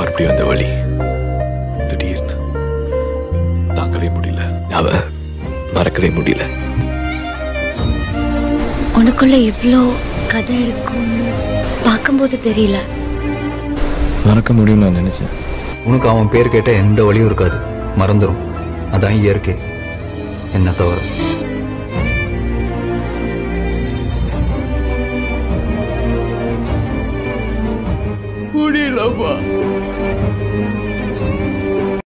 மறுபடியும் அந்த வழி திடீர்னு தாங்கவே முடியல அவ மறக்கவே முடியல உனக்குள்ள இவ்ளோ கதை இருக்கும்னு பார்க்கும்போது தெரியல மறக்க முடியும்னு நான் நினைச்சேன் உனக்கு அவன் பேர் கேட்ட எந்த வழியும் இருக்காது மறந்துடும் அதான் இயற்கை என்ன தவிர